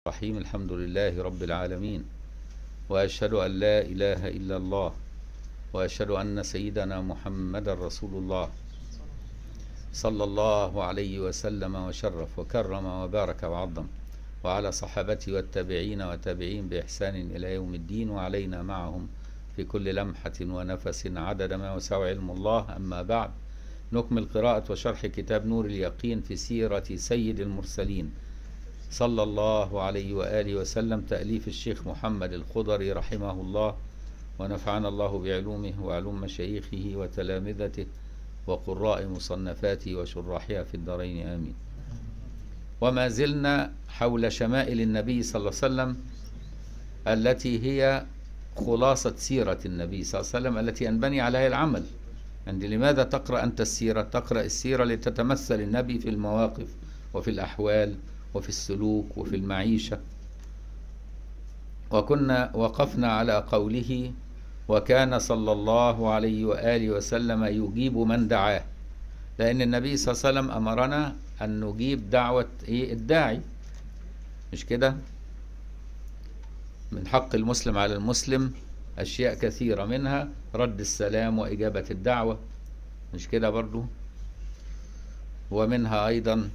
الرحيم الحمد لله رب العالمين وأشهد أن لا إله إلا الله وأشهد أن سيدنا محمد رسول الله صلى الله عليه وسلم وشرف وكرم وبارك وعظم وعلى صحابته والتابعين وتابعين بإحسان إلى يوم الدين وعلينا معهم في كل لمحة ونفس عدد ما وسع علم الله أما بعد نكمل قراءة وشرح كتاب نور اليقين في سيرة سيد المرسلين صلى الله عليه وآله وسلم تأليف الشيخ محمد الخضري رحمه الله ونفعنا الله بعلومه وعلوم مشايخه وتلامذته وقراء مصنفاته وشراحها في الدارين آمين وما زلنا حول شمائل النبي صلى الله عليه وسلم التي هي خلاصة سيرة النبي صلى الله عليه وسلم التي ينبني عليها العمل يعني لماذا تقرأ أنت السيرة تقرأ السيرة لتتمثل النبي في المواقف وفي الأحوال وفي السلوك وفي المعيشة وكنا وقفنا على قوله وكان صلى الله عليه وآله وسلم يجيب من دعاه لأن النبي صلى الله عليه وسلم أمرنا أن نجيب دعوة إيه الداعي مش كده من حق المسلم على المسلم أشياء كثيرة منها رد السلام وإجابة الدعوة مش كده برضو ومنها أيضا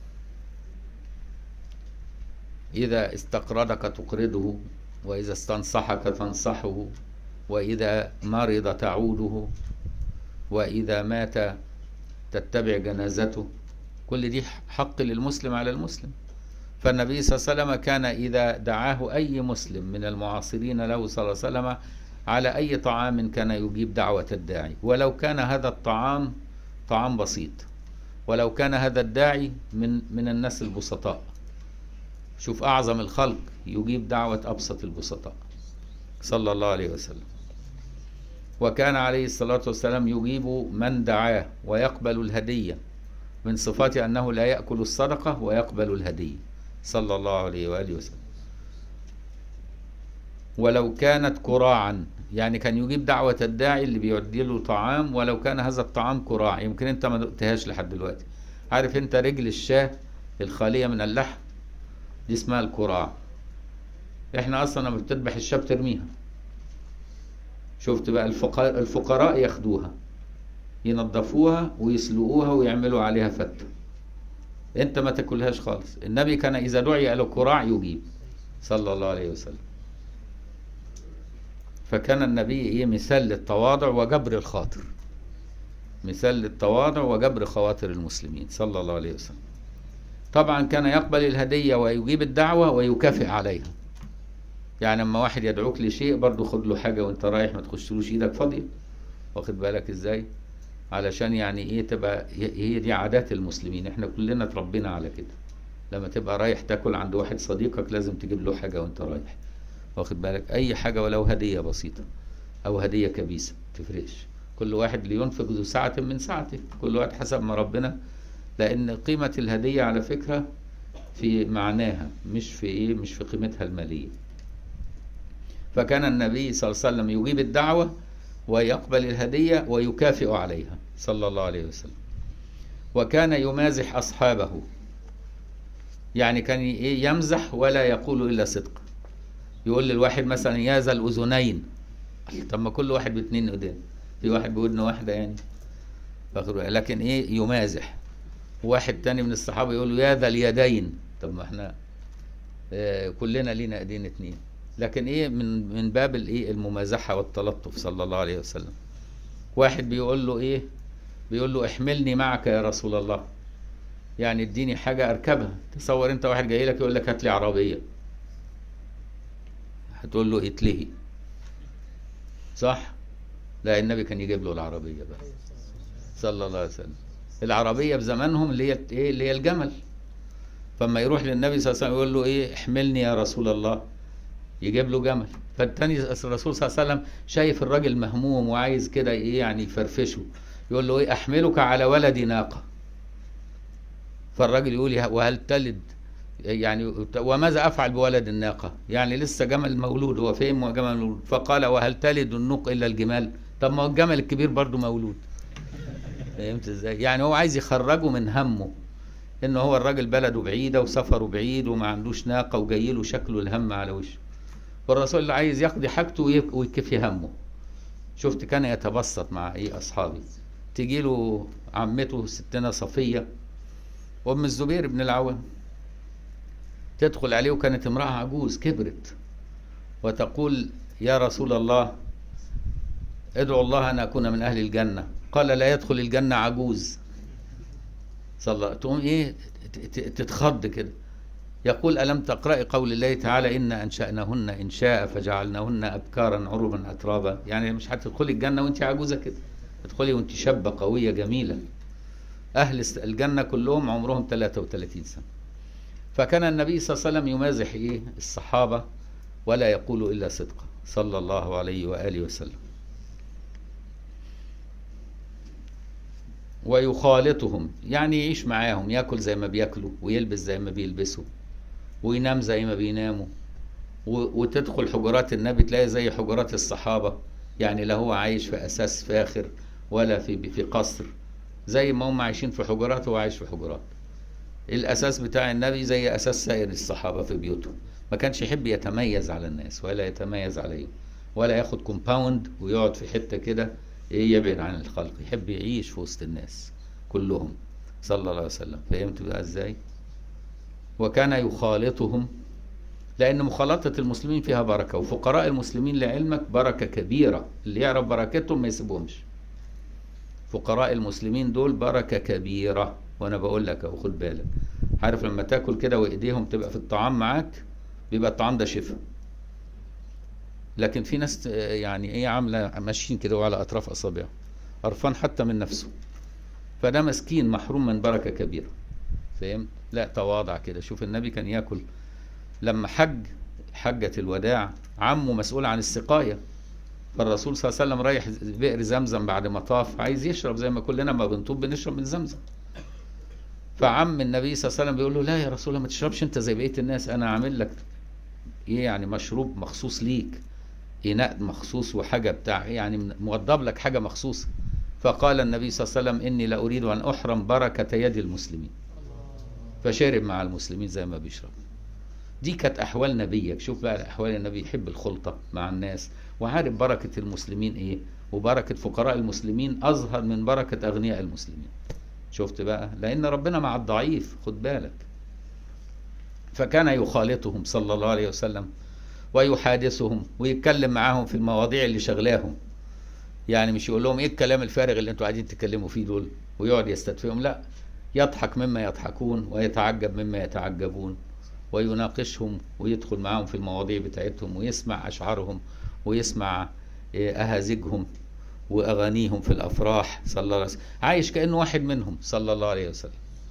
إذا استقرضك تقرضه وإذا استنصحك تنصحه وإذا مرض تعوده وإذا مات تتبع جنازته كل دي حق للمسلم على المسلم فالنبي صلى الله عليه وسلم كان إذا دعاه أي مسلم من المعاصرين له صلى الله عليه وسلم على أي طعام كان يجيب دعوة الداعي ولو كان هذا الطعام طعام بسيط ولو كان هذا الداعي من من الناس البسطاء شوف أعظم الخلق يجيب دعوة أبسط البسطاء صلى الله عليه وسلم وكان عليه الصلاة والسلام يجيب من دعاه ويقبل الهدية من صفات أنه لا يأكل الصدقة ويقبل الهدية صلى الله عليه وآله وسلم ولو كانت كراعا يعني كان يجيب دعوة الداعي اللي بيودي له طعام ولو كان هذا الطعام كراع يمكن انت ما دقتهاش لحد دلوقتي عارف انت رجل الشاه الخالية من اللحم دي اسمها الكراع احنا اصلا لما بتذبح الشاه بترميها شفت بقى الفقراء, الفقراء ياخدوها ينظفوها ويسلقوها ويعملوا عليها فتة انت ما تاكلهاش خالص النبي كان اذا دعي له كراع يجيب صلى الله عليه وسلم فكان النبي ايه مثال للتواضع وجبر الخاطر مثال للتواضع وجبر خواطر المسلمين صلى الله عليه وسلم طبعا كان يقبل الهدية ويجيب الدعوة ويكافئ عليها يعني اما واحد يدعوك لشيء برضه خد له حاجة وانت رايح ما تخشلوش ايدك فاضية واخد بالك ازاي علشان يعني ايه تبقى هي دي عادات المسلمين احنا كلنا اتربينا على كده لما تبقى رايح تاكل عند واحد صديقك لازم تجيب له حاجة وانت رايح واخد بالك اي حاجة ولو هدية بسيطة او هدية كبيسة تفرقش كل واحد لينفق ذو ساعة من ساعته كل واحد حسب ما ربنا لان قيمة الهدية على فكرة في معناها مش في ايه مش في قيمتها المالية فكان النبي صلى الله عليه وسلم يجيب الدعوة ويقبل الهدية ويكافئ عليها صلى الله عليه وسلم وكان يمازح أصحابه يعني كان إيه يمزح ولا يقول إلا صدق يقول للواحد مثلا يا ذا الأذنين طب ما كل واحد باتنين أذان في واحد بودن واحدة يعني لكن إيه يمازح واحد تاني من الصحابة يقول له يا ذا اليدين طب ما احنا اه كلنا لينا ايدين اتنين لكن ايه من من باب الايه الممازحه والتلطف صلى الله عليه وسلم واحد بيقول له ايه بيقول له احملني معك يا رسول الله يعني اديني حاجه اركبها تصور انت واحد جاي لك يقول لك هات لي عربيه هتقول له اتلهي صح لا النبي كان يجيب له العربيه بقى صلى الله عليه وسلم العربيه بزمانهم اللي هي ايه اللي هي الجمل فما يروح للنبي صلى الله عليه وسلم يقول له ايه احملني يا رسول الله يجيب له جمل فالتاني الرسول صلى الله عليه وسلم شايف الراجل مهموم وعايز كده ايه يعني يفرفشه يقول له ايه احملك على ولد ناقه فالراجل يقول وهل تلد يعني وماذا افعل بولد الناقه يعني لسه جمل مولود هو فين جمل مولود فقال وهل تلد النوق الا الجمال طب ما هو الجمل الكبير برضه مولود فهمت ازاي يعني هو عايز يخرجه من همه ان هو الراجل بلده بعيده وسفره بعيد وما عندوش ناقه وجاي له شكله الهم على وشه والرسول اللي عايز يقضي حاجته ويك- ويكفي همه شفت كان يتبسط مع ايه اصحابي تجي له عمته ستنا صفيه ام الزبير بن العوام تدخل عليه وكانت امراه عجوز كبرت وتقول يا رسول الله ادعو الله ان اكون من اهل الجنه قال لا يدخل الجنه عجوز صلى الله تقوم ايه ت- ت- تتخض كده يقول الم تقراي قول الله تعالى انا انشاناهن انشاء فجعلناهن ابكارا عربا اترابا يعني مش هتدخلي الجنه وانت عجوزه كده تدخلي وانت شابه قويه جميله اهل الس- الجنه كلهم عمرهم 33 سنه فكان النبي صلى الله عليه وسلم يمازح ايه الصحابه ولا يقول الا صدقا صلى الله عليه واله وسلم ويخالطهم يعني يعيش معاهم ياكل زي ما بياكلوا ويلبس زي ما بيلبسوا وينام زي ما بيناموا و- وتدخل حجرات النبي تلاقي زي حجرات الصحابة يعني لا هو عايش في أساس فاخر ولا في في قصر زي ما هم عايشين في حجرات هو عايش في حجرات الأساس بتاع النبي زي أساس سائر الصحابة في بيوتهم ما كانش يحب يتميز على الناس ولا يتميز عليهم ولا ياخد كومباوند ويقعد في حتة كده ايه يبعد عن الخلق يحب يعيش في وسط الناس كلهم صلى الله عليه وسلم فهمت بقى ازاي وكان يخالطهم لان مخالطه المسلمين فيها بركه وفقراء المسلمين لعلمك بركه كبيره اللي يعرف بركتهم ما يسيبهمش فقراء المسلمين دول بركه كبيره وانا بقول لك اهو خد بالك عارف لما تاكل كده وايديهم تبقى في الطعام معاك بيبقى الطعام ده شفاء لكن في ناس آه، يعني ايه عامله ماشيين كده وعلى اطراف اصابعهم قرفان حتى من نفسه فده مسكين محروم من بركه كبيره فهمت لا تواضع كده شوف النبي كان ياكل لما حج حجة الوداع عمه مسؤول عن السقاية فالرسول صلى الله عليه وسلم رايح بئر زمزم بعد ما طاف عايز يشرب زي ما كلنا ما بنطوب بنشرب من زمزم فعم النبي صلى الله عليه وسلم بيقول له لا يا رسول الله ما تشربش انت زي بقية الناس انا عامل لك ايه يعني مشروب مخصوص ليك إناء مخصوص وحاجة بتاع يعني موضب لك حاجة مخصوصة فقال النبي صلى الله عليه وسلم إني لا أريد أن أحرم بركة يد المسلمين فشرب مع المسلمين زي ما بيشرب دي كانت أحوال نبيك شوف بقى أحوال النبي يحب الخلطة مع الناس وعارف بركة المسلمين إيه وبركة فقراء المسلمين أظهر من بركة أغنياء المسلمين شفت بقى لأن ربنا مع الضعيف خد بالك فكان يخالطهم صلى الله عليه وسلم ويحادثهم ويتكلم معاهم في المواضيع اللي شغلاهم يعني مش يقول لهم ايه الكلام الفارغ اللي انتوا قاعدين تتكلموا فيه دول ويقعد يستدفئهم لا يضحك مما يضحكون ويتعجب مما يتعجبون ويناقشهم ويدخل معاهم في المواضيع بتاعتهم ويسمع أشعارهم ويسمع إيه، أهازجهم وأغانيهم في الأفراح صلى الله عليه وسلم عايش كأنه واحد منهم صلى الله عليه وسلم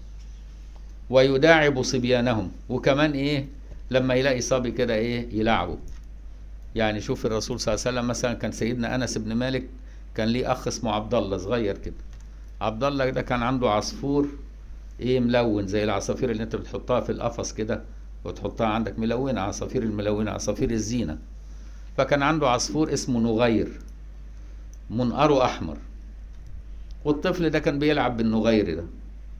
ويداعب صبيانهم وكمان إيه لما يلاقي صبي كده إيه يلعبه يعني شوف الرسول صلى الله عليه وسلم مثلا كان سيدنا أنس بن مالك كان ليه أخ اسمه عبد الله صغير كده عبد الله ده كان عنده عصفور ايه ملون زي العصافير اللي انت بتحطها في القفص كده وتحطها عندك ملونة عصافير الملونة عصافير الزينة فكان عنده عصفور اسمه نغير منقره أحمر والطفل ده كان بيلعب بالنغير ده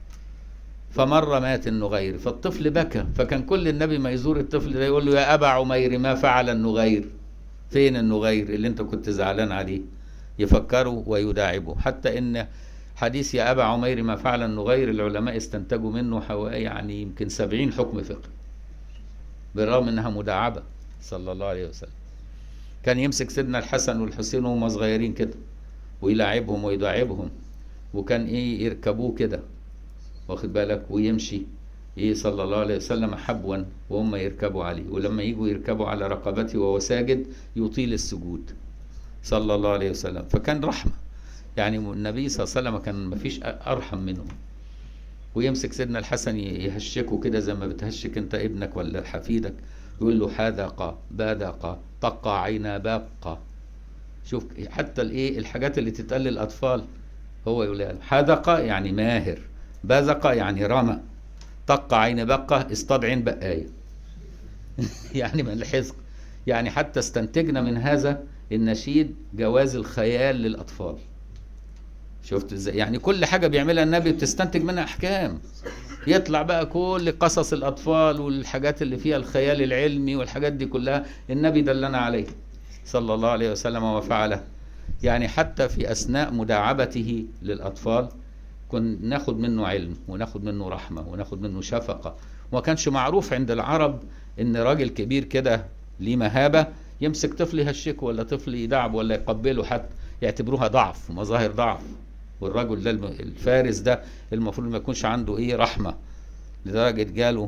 فمرة مات النغير فالطفل بكى فكان كل النبي ما يزور الطفل ده يقول له يا أبا عمير ما فعل النغير فين النغير اللي انت كنت زعلان عليه يفكروا ويداعبوا حتى ان حديث يا أبا عمير ما فعل النغير العلماء استنتجوا منه حوالي يعني يمكن سبعين حكم فقه بالرغم انها مداعبة صلى الله عليه وسلم كان يمسك سيدنا الحسن والحسين وهم صغيرين كده ويلاعبهم ويداعبهم وكان ايه يركبوه كده واخد بالك ويمشي ايه صلى الله عليه وسلم حبوا وهم يركبوا عليه ولما يجوا يركبوا على رقبته وهو ساجد يطيل السجود صلى الله عليه وسلم فكان رحمه يعني النبي صلى الله عليه وسلم كان ما فيش ارحم منه ويمسك سيدنا الحسن يهشكه كده زي ما بتهشك انت ابنك ولا حفيدك يقول له حذق بادق طق عينا باق شوف حتى الايه الحاجات اللي تتقال للاطفال هو يقول لها حذق يعني ماهر بزق يعني رمى طق عين بقة اصطاد عين بقاية يعني من الحزق يعني حتى استنتجنا من هذا النشيد جواز الخيال للأطفال شفت ازاي يعني كل حاجة بيعملها النبي بتستنتج منها أحكام يطلع بقى كل قصص الأطفال والحاجات اللي فيها الخيال العلمي والحاجات دي كلها النبي دلنا عليه صلى الله عليه وسلم وفعله يعني حتى في أثناء مداعبته للأطفال كنا ناخد منه علم وناخد منه رحمة وناخد منه شفقة وما كانش معروف عند العرب ان راجل كبير كده ليه مهابة يمسك طفل يهشكه ولا طفل يدعب ولا يقبله حتى يعتبروها ضعف مظاهر ضعف والرجل ده الم- الفارس ده المفروض ما يكونش عنده ايه رحمة لدرجة جاله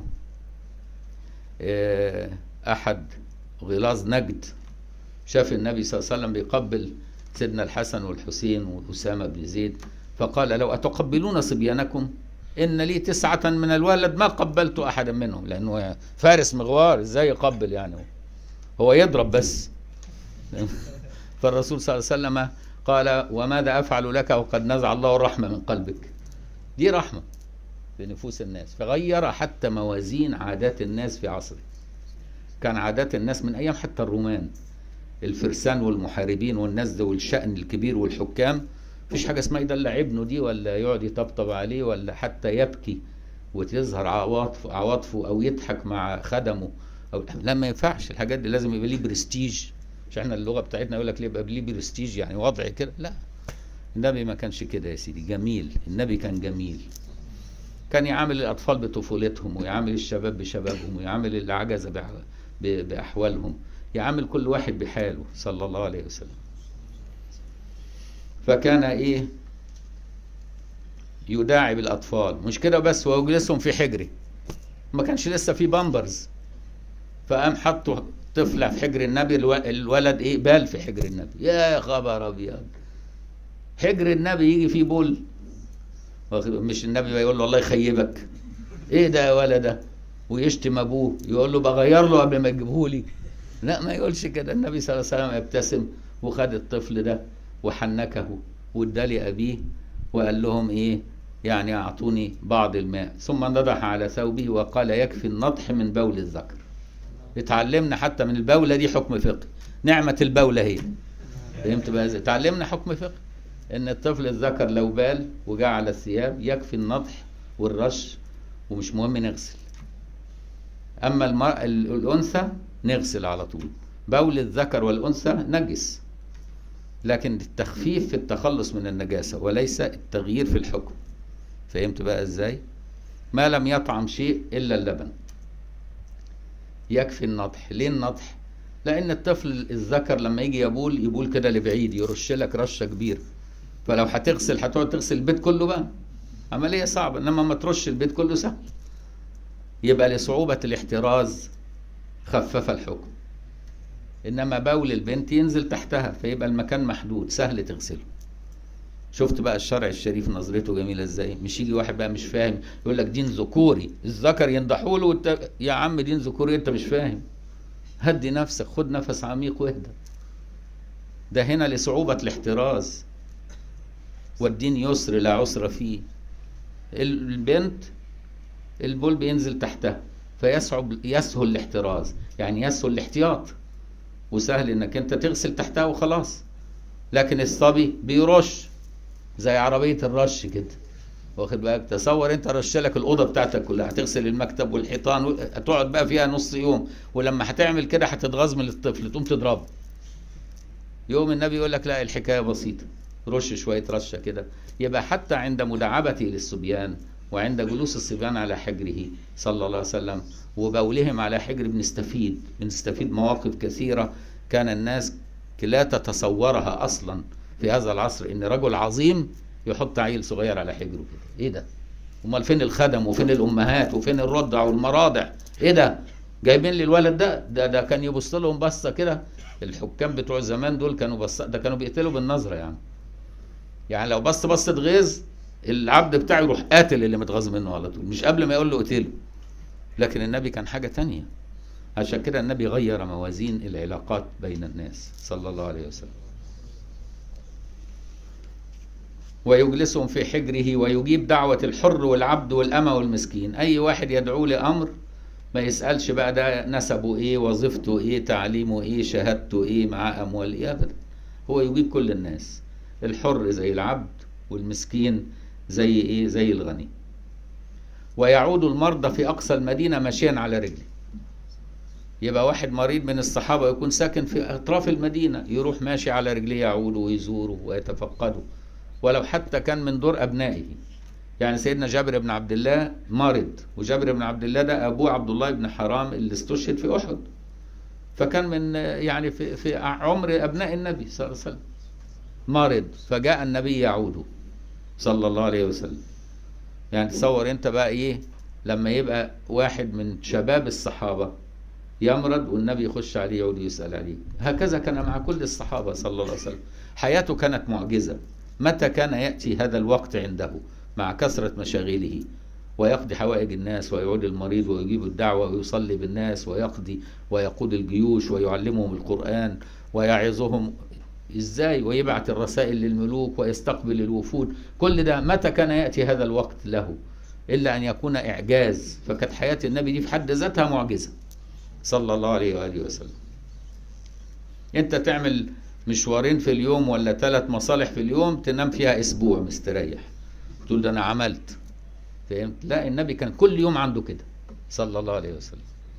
آه، احد غلاظ نجد شاف النبي صلى الله عليه وسلم بيقبل سيدنا الحسن والحسين وأسامة بن زيد فقال لو أتقبلون صبيانكم إن لي تسعة من الولد ما قبلت أحدا منهم لأنه فارس مغوار إزاي يقبل يعني هو يضرب بس فالرسول صلى الله عليه وسلم قال وماذا أفعل لك وقد نزع الله الرحمة من قلبك دي رحمة بنفوس الناس فغير حتى موازين عادات الناس في عصره كان عادات الناس من أيام حتى الرومان الفرسان والمحاربين والناس ذوي والشأن الكبير والحكام مفيش حاجة اسمها يدلع ابنه دي ولا يقعد يطبطب عليه ولا حتى يبكي وتظهر عواطفه عواطفه او يضحك مع خدمه او لا ما ينفعش الحاجات دي لازم يبقى ليه برستيج مش احنا اللغه بتاعتنا يقول لك ليه يبقى ليه برستيج يعني وضع كده لا النبي ما كانش كده يا سيدي جميل النبي كان جميل كان يعامل الاطفال بطفولتهم ويعامل الشباب بشبابهم ويعامل العجزه بأح- ب- باحوالهم يعامل كل واحد بحاله صلى الله عليه وسلم فكان ايه يداعب الاطفال مش كده بس ويجلسهم في حجره ما كانش لسه في بامبرز فقام حطوا طفله في حجر النبي الو- الولد ايه بال في حجر النبي يا خبر ابيض حجر النبي يجي فيه بول واخد- مش النبي يقول له الله يخيبك ايه ده يا ولد ده ويشتم ابوه يقول له بغير له قبل ما تجيبه لي لا ما يقولش كده النبي صلى الله عليه وسلم يبتسم وخد الطفل ده وحنكه واداه لابيه وقال لهم ايه يعني اعطوني بعض الماء ثم نضح على ثوبه وقال يكفي النضح من بول الذكر اتعلمنا حتى من البولة دي حكم فقه نعمة البولة هي فهمت بقى ازاي اتعلمنا حكم فقه ان الطفل الذكر لو بال وجاء على الثياب يكفي النضح والرش ومش مهم نغسل اما المرأة ال- الانثى نغسل على طول بول الذكر والانثى نجس لكن التخفيف في التخلص من النجاسة وليس التغيير في الحكم فهمت بقى ازاي ما لم يطعم شيء الا اللبن يكفي النضح ليه النضح لان الطفل الذكر لما يجي يبول يبول كده لبعيد يرش لك رشه كبيره فلو هتغسل هتقعد تغسل البيت كله بقى عمليه صعبه انما ما ترش البيت كله سهل يبقى لصعوبه الاحتراز خفف الحكم انما بول البنت ينزل تحتها فيبقى المكان محدود سهل تغسله شفت بقى الشرع الشريف نظرته جميله ازاي مش يجي واحد بقى مش فاهم يقول لك دين ذكوري الذكر ينضحوا له والت... يا عم دين ذكوري انت مش فاهم هدي نفسك خد نفس عميق واهدى ده هنا لصعوبة الاحتراز والدين يسر لا عسر فيه البنت البول بينزل تحتها فيصعب يسهل الاحتراز يعني يسهل الاحتياط وسهل انك انت تغسل تحتها وخلاص لكن الصبي بيرش زي عربية الرش كده واخد بالك تصور انت رش لك الاوضه بتاعتك كلها هتغسل المكتب والحيطان و- هتقعد بقى فيها نص يوم ولما هتعمل كده هتتغاظ من الطفل تقوم تضربه يوم النبي يقول لك لا الحكايه بسيطه رش شويه رشه كده يبقى حتى عند مداعبته للصبيان وعند جلوس الصبيان على حجره صلى الله عليه وسلم وبولهم على حجر بنستفيد بنستفيد مواقف كثيره كان الناس لا تتصورها اصلا في هذا العصر ان رجل عظيم يحط عيل صغير على حجره كده ايه ده امال فين الخدم وفين الامهات وفين الرضع والمراضع ايه ده جايبين لي الولد ده ده ده كان يبص لهم بصه كده الحكام بتوع زمان دول كانوا بص ده كانوا بيقتلوا بالنظره يعني يعني لو بص بصه غيظ العبد بتاعه يروح قاتل اللي متغاظ منه على طول مش قبل ما يقول له اقتله لكن النبي كان حاجه تانية عشان كده النبي غير موازين العلاقات بين الناس صلى الله عليه وسلم ويجلسهم في حجره ويجيب دعوة الحر والعبد والأمة والمسكين أي واحد يدعو لأمر ما يسألش بقى ده نسبه إيه وظيفته إيه تعليمه إيه شهادته إيه معاه أموال إيه أبدا هو يجيب كل الناس الحر زي العبد والمسكين زي إيه زي الغني ويعود المرضى في أقصى المدينة ماشيا على رجله يبقى واحد مريض من الصحابة يكون ساكن في أطراف المدينة يروح ماشي على رجليه يعوده ويزوره ويتفقده ولو حتى كان من دور أبنائه يعني سيدنا جابر بن عبد الله مرض وجابر بن عبد الله ده أبوه عبد الله بن حرام اللي استشهد في أحد فكان من يعني في, في عمر أبناء النبي صلى الله عليه وسلم مرض فجاء النبي يعوده صلى الله عليه وسلم يعني تصور انت بقى ايه لما يبقى واحد من شباب الصحابة يمرض والنبي يخش عليه يقعد يسأل عليه هكذا كان مع كل الصحابة صلى الله عليه وسلم حياته كانت معجزة متى كان يأتي هذا الوقت عنده مع كثرة مشاغله ويقضي حوائج الناس ويعود المريض ويجيب الدعوة ويصلي بالناس ويقضي ويقود الجيوش ويعلمهم القرآن ويعظهم ازاي ويبعت الرسائل للملوك ويستقبل الوفود كل ده متى كان يأتي هذا الوقت له إلا أن يكون إعجاز فكانت حياة النبي دي في حد ذاتها معجزة صلى الله عليه وآله وسلم أنت تعمل مشوارين في اليوم ولا ثلاث مصالح في اليوم تنام فيها أسبوع مستريح تقول ده أنا عملت فهمت لا النبي كان كل يوم عنده كده صلى الله عليه وسلم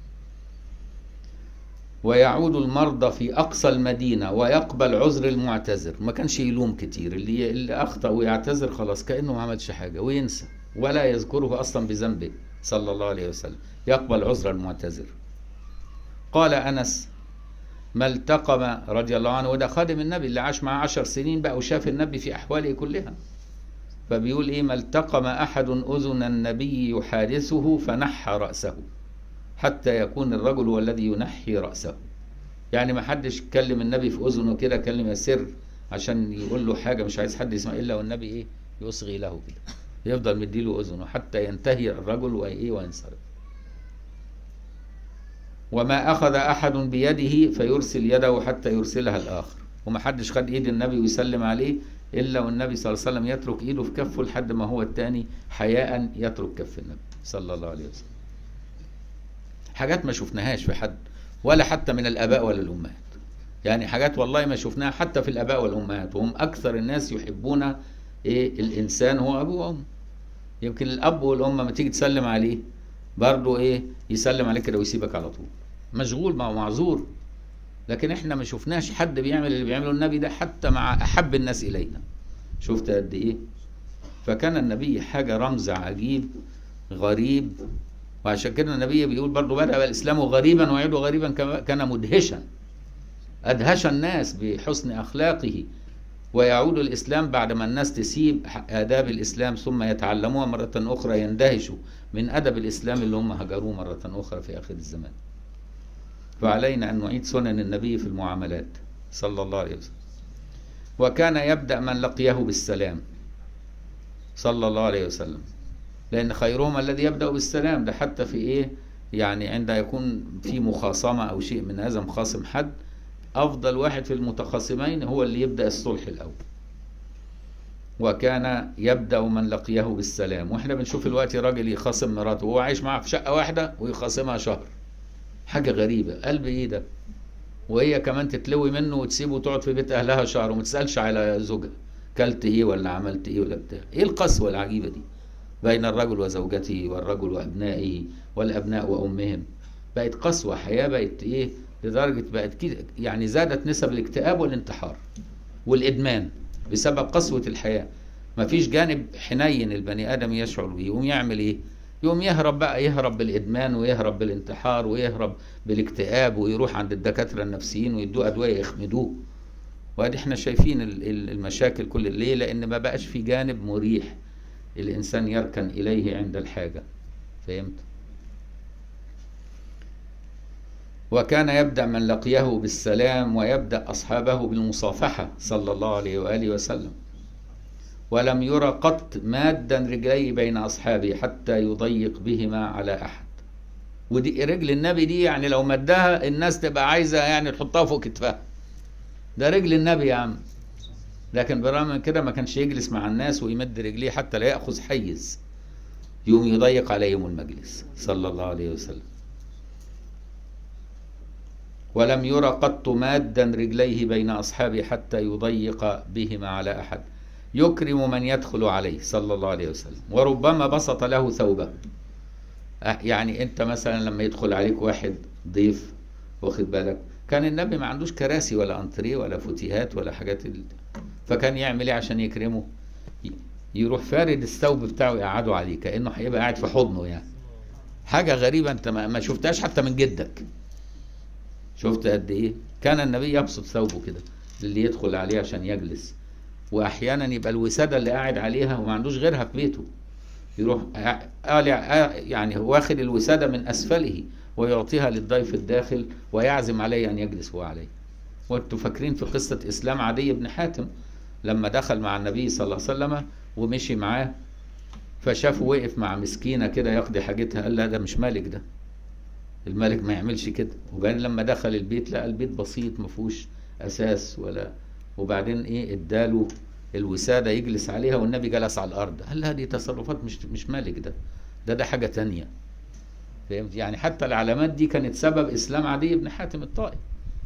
ويعود المرضى في أقصى المدينة ويقبل عذر المعتذر ما كانش يلوم كتير اللي, اللي أخطأ ويعتذر خلاص كأنه ما عملش حاجة وينسى ولا يذكره أصلا بذنبه صلى الله عليه وسلم يقبل عذر المعتذر قال أنس ما التقم رضي الله عنه وده خادم النبي اللي عاش معاه عشر سنين بقى وشاف النبي في أحواله كلها فبيقول إيه ما التقم أحد أذن النبي يحادثه فنحى رأسه حتى يكون الرجل هو الذي ينحي رأسه يعني ما حدش كلم النبي في أذنه كده كلمة سر عشان يقول له حاجة مش عايز حد يسمع إلا والنبي إيه يصغي له كده يفضل مديله أذنه حتى ينتهي الرجل وإيه وينصرف وما أخذ أحد بيده فيرسل يده حتى يرسلها الآخر وما حدش خد إيد النبي ويسلم عليه إلا والنبي صلى الله عليه وسلم يترك إيده في كفه لحد ما هو التاني حياء يترك كف النبي صلى الله عليه وسلم حاجات ما شفناهاش في حد ولا حتى من الآباء ولا الأمهات يعني حاجات والله ما شفناها حتى في الآباء والأمهات وهم أكثر الناس يحبون إيه الإنسان هو أبوه وأمه يمكن الأب والأم ما تيجي تسلم عليه برضه إيه يسلم عليك كده ويسيبك على طول مشغول مع معذور لكن احنا ما شفناش حد بيعمل اللي بيعمله النبي ده حتى مع أحب الناس إلينا شفت قد إيه فكان النبي حاجة رمز عجيب غريب وعشان كده النبي بيقول برضه بدأ الإسلام غريبا ويعود غريبا كان مدهشا أدهش الناس بحسن أخلاقه ويعود الإسلام بعد ما الناس تسيب آداب الإسلام ثم يتعلموها مرة أخرى يندهشوا من أدب الإسلام اللي هم هجروه مرة أخرى في آخر الزمان فعلينا أن نعيد سنن النبي في المعاملات صلى الله عليه وسلم وكان يبدأ من لقيه بالسلام صلى الله عليه وسلم لأن خيرهم الذي يبدأ بالسلام ده حتى في إيه يعني عند يكون في مخاصمة أو شيء من هذا مخاصم حد أفضل واحد في المتخاصمين هو اللي يبدأ الصلح الأول وكان يبدأ من لقيه بالسلام واحنا بنشوف الوقت راجل يخاصم مراته وهو عايش معاها في شقة واحدة ويخاصمها شهر حاجة غريبة قلب ايه ده وهي كمان تتلوي منه وتسيبه وتقعد في بيت اهلها شهر وما تسألش على زوجها كلت ايه ولا عملت ايه ولا بتاع ايه القسوة العجيبة دي بين الرجل وزوجته والرجل وابنائه والابناء وامهم بقت قسوة حياة بقت ايه لدرجة بقت كده يعني زادت نسب الاكتئاب والانتحار والادمان بسبب قسوة الحياة مفيش جانب حنين البني ادم يشعر بيه يقوم يعمل ايه يقوم يهرب بقى يهرب بالادمان ويهرب بالانتحار ويهرب بالاكتئاب ويروح عند الدكاتره النفسيين ويدوه ادويه يخمدوه وادي احنا شايفين المشاكل كل ليه لان ما بقاش في جانب مريح الانسان يركن اليه عند الحاجه فهمت وكان يبدا من لقيه بالسلام ويبدا اصحابه بالمصافحه صلى الله عليه واله وسلم ولم ير قط مادا رجليه بين أصحابه حتى يضيق بهما على أحد ودي رجل النبي دي يعني لو مدها الناس تبقى عايزة يعني تحطها فوق كتفها ده رجل النبي يا عم لكن برغم من كده ما كانش يجلس مع الناس ويمد رجليه حتى لا يأخذ حيز يوم يضيق عليهم المجلس صلى الله عليه وسلم ولم ير قط مادا رجليه بين أصحابه حتى يضيق بهما على أحد يكرم من يدخل عليه صلى الله عليه وسلم وربما بسط له ثوبه أه، يعني انت مثلا لما يدخل عليك واحد ضيف واخد بالك كان النبي ما عندوش كراسي ولا انتريه ولا فوتيهات ولا حاجات ال... فكان يعمل ايه عشان يكرمه ي- يروح فارد الثوب بتاعه يقعده عليه كانه هيبقى قاعد في حضنه يعني حاجه غريبه انت ما ما شفتهاش حتى من جدك شفت قد ايه كان النبي يبسط ثوبه كده للي يدخل عليه عشان يجلس واحيانا يبقى الوساده اللي قاعد عليها وما عندوش غيرها في بيته يروح قالع يعني واخد الوساده من اسفله ويعطيها للضيف الداخل ويعزم عليه ان يجلس هو عليه وانتوا فاكرين في قصه اسلام عدي بن حاتم لما دخل مع النبي صلى الله عليه وسلم ومشي معاه فشافه وقف مع مسكينه كده يقضي حاجتها قال لا ده مش مالك ده الملك ما يعملش كده وبعدين لما دخل البيت لقى البيت بسيط ما فيهوش اساس ولا وبعدين ايه اداله الوساده يجلس عليها والنبي جلس على الارض قال هذه تصرفات مش مش مالك ده ده ده حاجه تانية فهمت يعني حتى العلامات دي كانت سبب اسلام عدي بن حاتم الطائي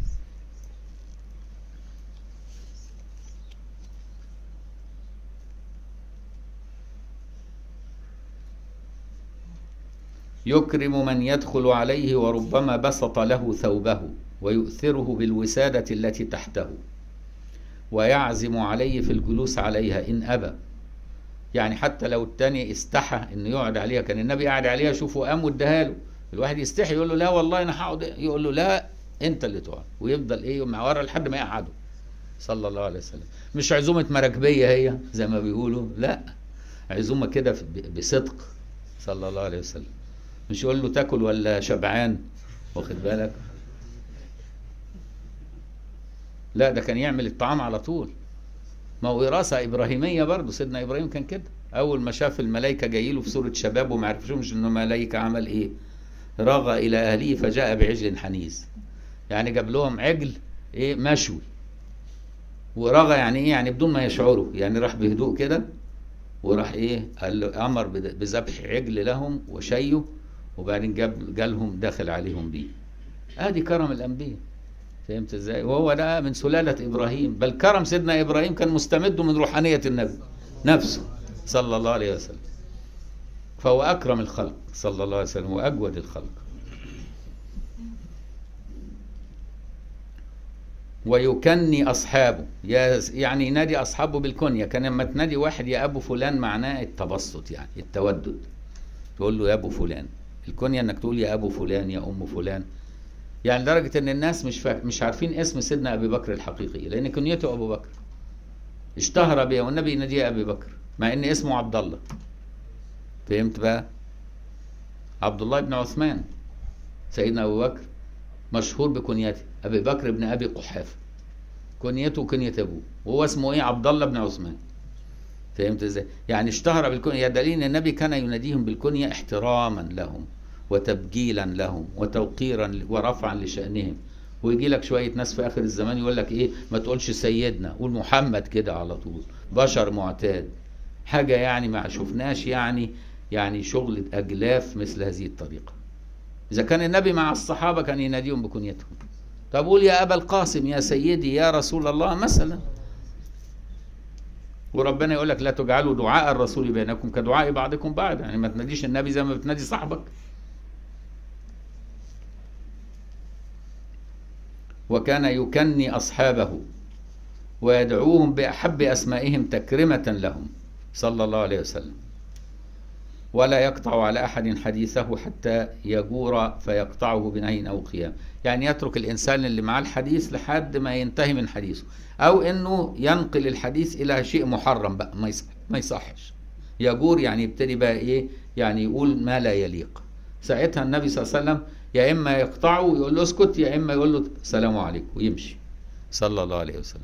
يكرم من يدخل عليه وربما بسط له ثوبه ويؤثره بالوسادة التي تحته ويعزم عليه في الجلوس عليها إن أبى يعني حتى لو التاني استحى انه يقعد عليها كان النبي قاعد عليها شوفوا قام واداها له الواحد يستحي يقول له لا والله انا هقعد يقول له لا انت اللي تقعد ويفضل ايه مع ورا لحد ما يقعده صلى الله عليه وسلم مش عزومه مراكبيه هي زي ما بيقولوا لا عزومه كده ب- بصدق صلى الله عليه وسلم مش يقول له تاكل ولا شبعان واخد بالك لا ده كان يعمل الطعام على طول ما هو وراثة إبراهيمية برضه سيدنا إبراهيم كان كده أول ما شاف الملائكة جاي له في صورة شباب وما عرفوش إنه ملائكة عمل إيه رغى إلى أهله فجاء بعجل حنيذ يعني جاب لهم عجل إيه مشوي ورغى يعني إيه يعني بدون ما يشعروا يعني راح بهدوء كده وراح إيه قال له أمر بد- بذبح عجل لهم وشيه وبعدين جاب جالهم داخل عليهم بيه ادي كرم الانبياء فهمت ازاي وهو ده من سلالة ابراهيم بل كرم سيدنا ابراهيم كان مستمد من روحانية النبي نفسه صلى الله عليه وسلم فهو اكرم الخلق صلى الله عليه وسلم واجود الخلق ويكني اصحابه يا- يعني ينادي اصحابه بالكنيه كان لما تنادي واحد يا ابو فلان معناه التبسط يعني التودد تقول له يا ابو فلان الكنيه انك تقول يا ابو فلان يا ام فلان يعني لدرجه ان الناس مش فا... مش عارفين اسم سيدنا ابي بكر الحقيقي لان كنيته ابو بكر اشتهر بها والنبي يناديه ابي بكر مع ان اسمه عبد الله فهمت بقى عبد الله بن عثمان سيدنا ابو بكر مشهور بكنيته ابي بكر بن ابي قحافه كنيته كنيه ابوه وهو اسمه ايه عبد الله بن عثمان فهمت ازاي يعني اشتهر بالكنيه دليل ان النبي كان يناديهم بالكنيه احتراما لهم وتبجيلا لهم وتوقيرا ل- ورفعا لشانهم ويجي لك شويه ناس في اخر الزمان يقول لك ايه ما تقولش سيدنا قول محمد كده على طول بشر معتاد حاجه يعني ما شفناش يعني يعني شغل اجلاف مثل هذه الطريقه اذا كان النبي مع الصحابه كان يناديهم بكنيتهم طب قول يا ابا القاسم يا سيدي يا رسول الله مثلا وربنا يقول لك لا تجعلوا دعاء الرسول بينكم كدعاء بعضكم بعض يعني ما تناديش النبي زي ما بتنادي صاحبك وكان يكني اصحابه ويدعوهم باحب اسمائهم تكرمه لهم صلى الله عليه وسلم ولا يقطع على احد حديثه حتى يجور فيقطعه بنهي او قيام يعني يترك الانسان اللي معاه الحديث لحد ما ينتهي من حديثه او انه ينقل الحديث الى شيء محرم بقى ما يصح ما يصحش يجور يعني يبتدي بقى ايه يعني يقول ما لا يليق ساعتها النبي صلى الله عليه وسلم يا اما يقطعه ويقول له اسكت يا اما يقول له السلام عليكم ويمشي صلى الله عليه وسلم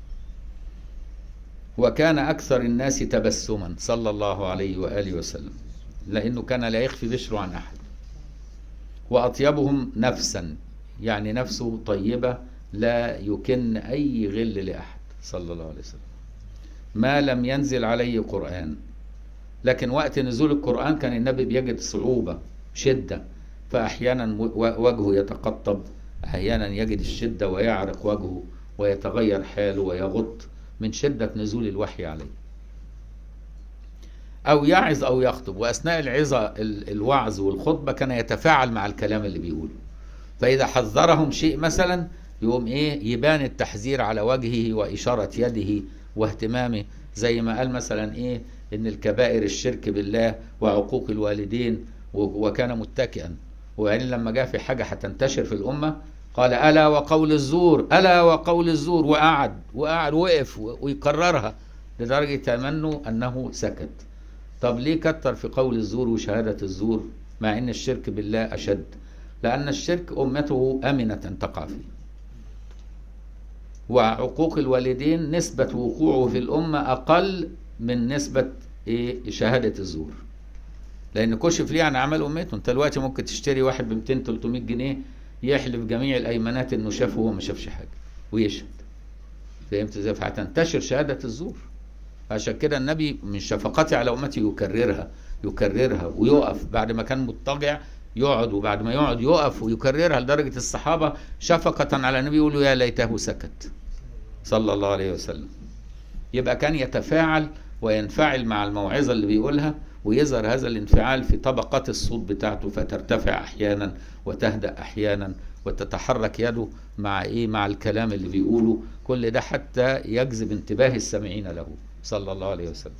وكان اكثر الناس تبسما صلى الله عليه واله وسلم لانه كان لا يخفي بشره عن احد واطيبهم نفسا يعني نفسه طيبه لا يكن اي غل لاحد صلى الله عليه وسلم ما لم ينزل عليه قران لكن وقت نزول القران كان النبي بيجد صعوبه شده فاحيانا و- وجهه يتقطب احيانا يجد الشده ويعرق وجهه ويتغير حاله ويغط من شده نزول الوحي عليه أو يعظ أو يخطب وأثناء العظة ال- الوعظ والخطبة كان يتفاعل مع الكلام اللي بيقوله فإذا حذرهم شيء مثلا يقوم إيه يبان التحذير على وجهه وإشارة يده واهتمامه زي ما قال مثلا إيه إن الكبائر الشرك بالله وعقوق الوالدين و- وكان متكئا وبعدين لما جاء في حاجة هتنتشر في الأمة قال ألا وقول الزور ألا وقول الزور وقعد وقعد وقف و- ويكررها لدرجة تمنوا أنه سكت طب ليه كتر في قول الزور وشهادة الزور مع أن الشرك بالله أشد لأن الشرك أمته أمنة تقع فيه وعقوق الوالدين نسبة وقوعه في الأمة أقل من نسبة إيه شهادة الزور لأن كشف ليه عن أعمال أمته أنت دلوقتي ممكن تشتري واحد ب 200 300 جنيه يحلف جميع الأيمانات إنه شافه وهو ما شافش حاجة ويشهد فهمت ازاي فهتنتشر شهادة الزور عشان كده النبي من شفقته على أمته يكررها يكررها ويقف بعد ما كان مضطجع يقعد وبعد ما يقعد يقف ويكررها لدرجة الصحابة شفقة على النبي يقولوا يا ليته سكت صلى الله عليه وسلم يبقى كان يتفاعل وينفعل مع الموعظة اللي بيقولها ويظهر هذا الانفعال في طبقات الصوت بتاعته فترتفع أحيانا وتهدأ أحيانا وتتحرك يده مع إيه مع الكلام اللي بيقوله كل ده حتى يجذب انتباه السامعين له صلى الله عليه وسلم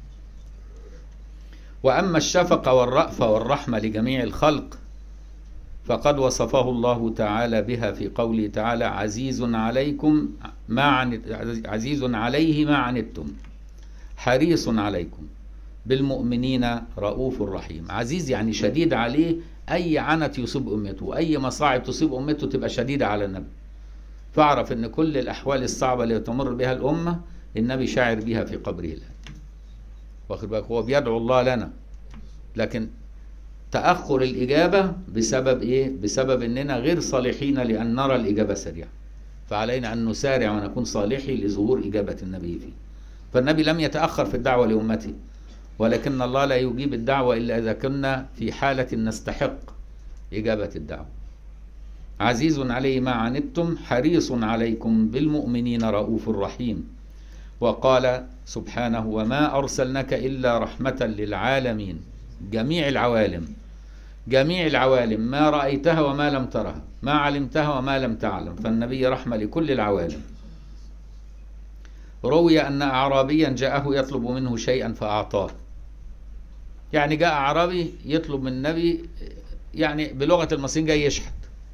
وأما الشفقة والرأفة والرحمة لجميع الخلق فقد وصفه الله تعالى بها في قوله تعالى عزيز عليكم ما عن عزيز عليه ما عنتم حريص عليكم بالمؤمنين رؤوف رحيم عزيز يعني شديد عليه أي عنت يصيب أمته أي مصاعب تصيب أمته تبقى شديدة على النبي فاعرف أن كل الأحوال الصعبة اللي تمر بها الأمة النبي شاعر بها في قبره الآن واخد بالك هو بيدعو الله لنا لكن تأخر الإجابة بسبب إيه؟ بسبب إننا غير صالحين لأن نرى الإجابة سريعة فعلينا أن نسارع ونكون صالحي لظهور إجابة النبي فيه فالنبي لم يتأخر في الدعوة لأمته ولكن الله لا يجيب الدعوة إلا إذا كنا في حالة نستحق إجابة الدعوة عزيز عليه ما عنتم حريص عليكم بالمؤمنين رؤوف رحيم وقال سبحانه وما أرسلناك إلا رحمة للعالمين جميع العوالم جميع العوالم ما رأيتها وما لم ترها ما علمتها وما لم تعلم فالنبي رحمة لكل العوالم روي أن أعرابيا جاءه يطلب منه شيئا فأعطاه يعني جاء أعرابي يطلب من النبي يعني بلغة المصريين جاي يشحت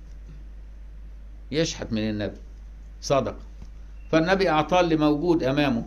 يشحت من النبي صدق فالنبي أعطاه اللي موجود أمامه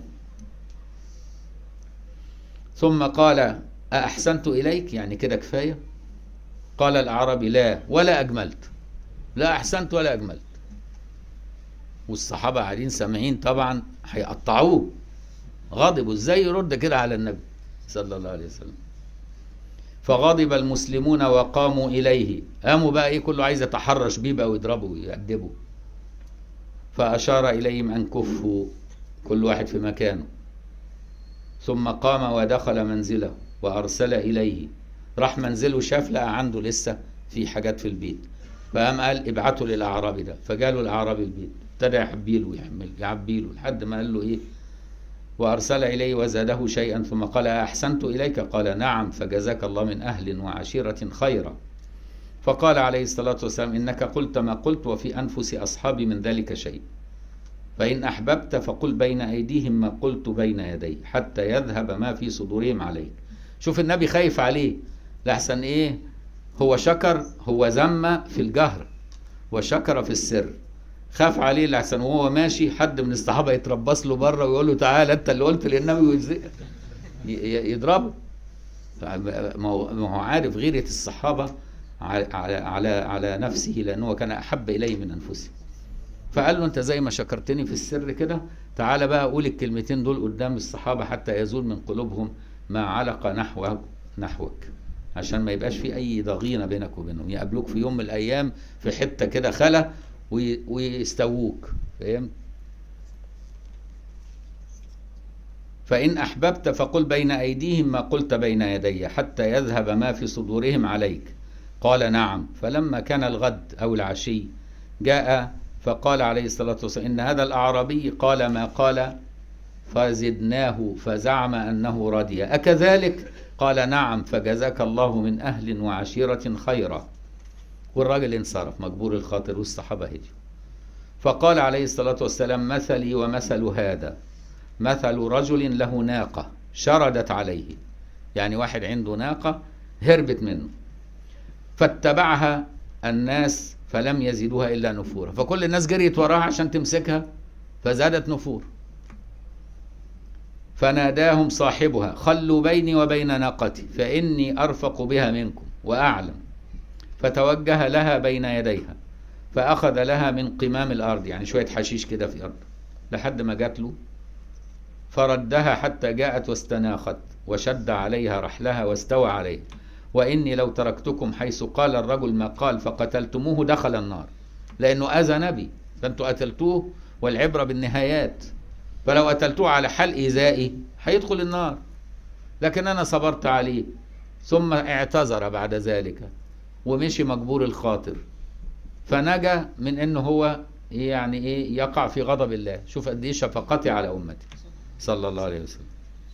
ثم قال أحسنت إليك يعني كده كفاية قال الأعرابي لا ولا أجملت لا أحسنت ولا أجملت والصحابة قاعدين سامعين طبعا هيقطعوه غضبوا ازاي يرد كده على النبي صلى الله عليه وسلم فغضب المسلمون وقاموا إليه قاموا بقى إيه كله عايز يتحرش بيه بقى ويضربه ويأدبه فأشار إليهم أن كفوا كل واحد في مكانه ثم قام ودخل منزله وأرسل إليه راح منزله شاف لقى عنده لسه في حاجات في البيت فقام قال ابعته للأعرابي ده فجاله الأعرابي البيت ابتدى يحبي له ويعمل يعبي له لحد ما قال له إيه وأرسل إليه وزاده شيئا ثم قال أحسنت إليك قال نعم فجزاك الله من أهل وعشيرة خيرا فقال عليه الصلاة والسلام إنك قلت ما قلت وفي أنفس أصحابي من ذلك شيء فإن أحببت فقل بين أيديهم ما قلت بين يدي حتى يذهب ما في صدورهم عليك شوف النبي خايف عليه لحسن إيه هو شكر هو ذم في الجهر وشكر في السر خاف عليه لحسن وهو ماشي حد من الصحابة يتربص له بره ويقول له تعالى أنت اللي قلت للنبي يضربه ما هو عارف غيرة الصحابة على على على نفسه لأنه كان أحب إليه من أنفسهم فقال له أنت زي ما شكرتني في السر كده تعالى بقى قول الكلمتين دول قدام الصحابة حتى يزول من قلوبهم ما علق نحو نحوك عشان ما يبقاش في أي ضغينة بينك وبينهم يقابلوك في يوم من الأيام في حتة كده خلا ويستووك فهمت فإن أحببت فقل بين أيديهم ما قلت بين يدي حتى يذهب ما في صدورهم عليك قال نعم فلما كان الغد أو العشي جاء فقال عليه الصلاة والسلام إن هذا الأعرابي قال ما قال فزدناه فزعم أنه رضي أكذلك قال نعم فجزاك الله من أهل وعشيرة خيرا والراجل انصرف مجبور الخاطر والصحابة هديوا فقال عليه الصلاة والسلام مثلي ومثل هذا مثل رجل له ناقة شردت عليه يعني واحد عنده ناقة هربت منه فاتبعها الناس فلم يزيدوها إلا نفورا فكل الناس جريت وراها عشان تمسكها فزادت نفور فناداهم صاحبها خلوا بيني وبين ناقتي فإني أرفق بها منكم وأعلم فتوجه لها بين يديها فأخذ لها من قمام الأرض يعني شوية حشيش كده في الأرض لحد ما جات له فردها حتى جاءت واستناخت وشد عليها رحلها واستوى عليه وإني لو تركتكم حيث قال الرجل ما قال فقتلتموه دخل النار لأنه أذى نبي فأنتوا قتلتوه والعبرة بالنهايات فلو قتلتوه على حال إيذائي هيدخل النار لكن أنا صبرت عليه ثم اعتذر بعد ذلك ومشي مجبور الخاطر فنجا من انه هو يعني ايه يقع في غضب الله شوف قد ايه شفقتي على امتي صلى الله عليه وسلم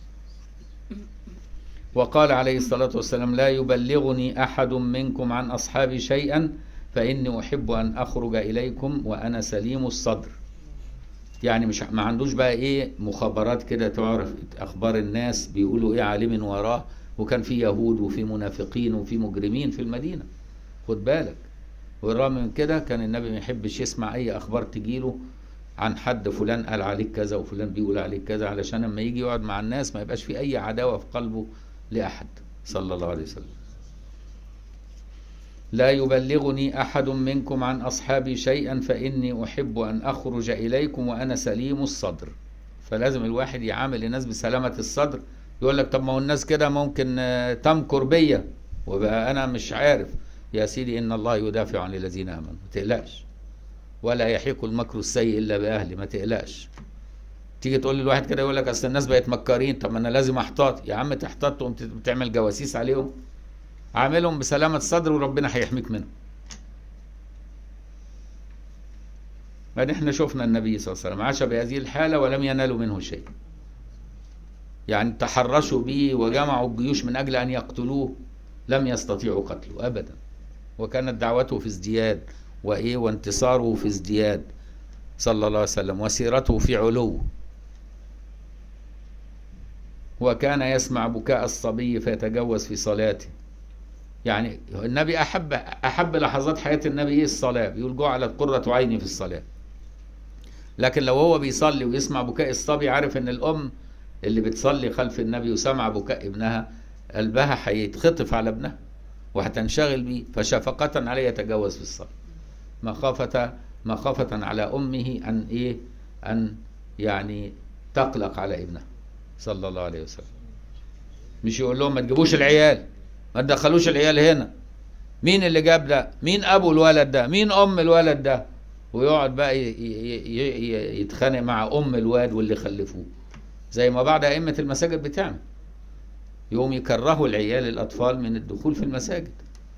وقال عليه الصلاة والسلام لا يبلغني أحد منكم عن أصحابي شيئا فإني أحب أن أخرج إليكم وأنا سليم الصدر يعني مش ما عندوش بقى ايه مخابرات كده تعرف اخبار الناس بيقولوا ايه عالم وراه وكان في يهود وفي منافقين وفي مجرمين في المدينه خد بالك والرغم من كده كان النبي ما يحبش يسمع اي اخبار تجيله عن حد فلان قال عليك كذا وفلان بيقول عليك كذا علشان لما يجي يقعد مع الناس ما يبقاش في اي عداوه في قلبه لاحد صلى الله عليه وسلم لا يبلغني احد منكم عن اصحابي شيئا فاني احب ان اخرج اليكم وانا سليم الصدر فلازم الواحد يعامل الناس بسلامه الصدر يقول لك طب ما هو الناس كده ممكن آه، تمكر بيا وبقى انا مش عارف يا سيدي ان الله يدافع عن الذين امنوا ما تقلقش ولا يحيق المكر السيء الا باهله ما تقلقش تيجي تقول للواحد كده يقول لك اصل الناس بقت مكارين طب ما انا لازم احتاط يا عم تحتاط تقوم تعمل جواسيس عليهم عاملهم بسلامة صدر وربنا هيحميك منهم بعد احنا شفنا النبي صلى الله عليه وسلم عاش بهذه الحالة ولم ينالوا منه شيء يعني تحرشوا به وجمعوا الجيوش من أجل أن يقتلوه لم يستطيعوا قتله أبدا وكانت دعوته في ازدياد وإيه وانتصاره في ازدياد صلى الله عليه وسلم وسيرته في علو وكان يسمع بكاء الصبي فيتجوز في صلاته يعني النبي أحب أحب لحظات حياة النبي إيه الصلاة بيقول جعلت قرة عيني في الصلاة لكن لو هو بيصلي ويسمع بكاء الصبي عارف إن الأم اللي بتصلي خلف النبي وسمع بكاء ابنها قلبها هيتخطف على ابنها وهتنشغل بيه فشفقة عليه يتجوز في الصلاة مخافة مخافة على أمه أن إيه أن يعني تقلق على ابنها صلى الله عليه وسلم مش يقول لهم ما تجيبوش العيال ما تدخلوش العيال هنا مين اللي جاب ده مين ابو الولد ده مين ام الولد ده ويقعد بقى ي- ي- ي- يتخانق مع ام الواد واللي خلفوه زي ما بعض ائمه المساجد بتعمل يقوم يكرهوا العيال الاطفال من الدخول في المساجد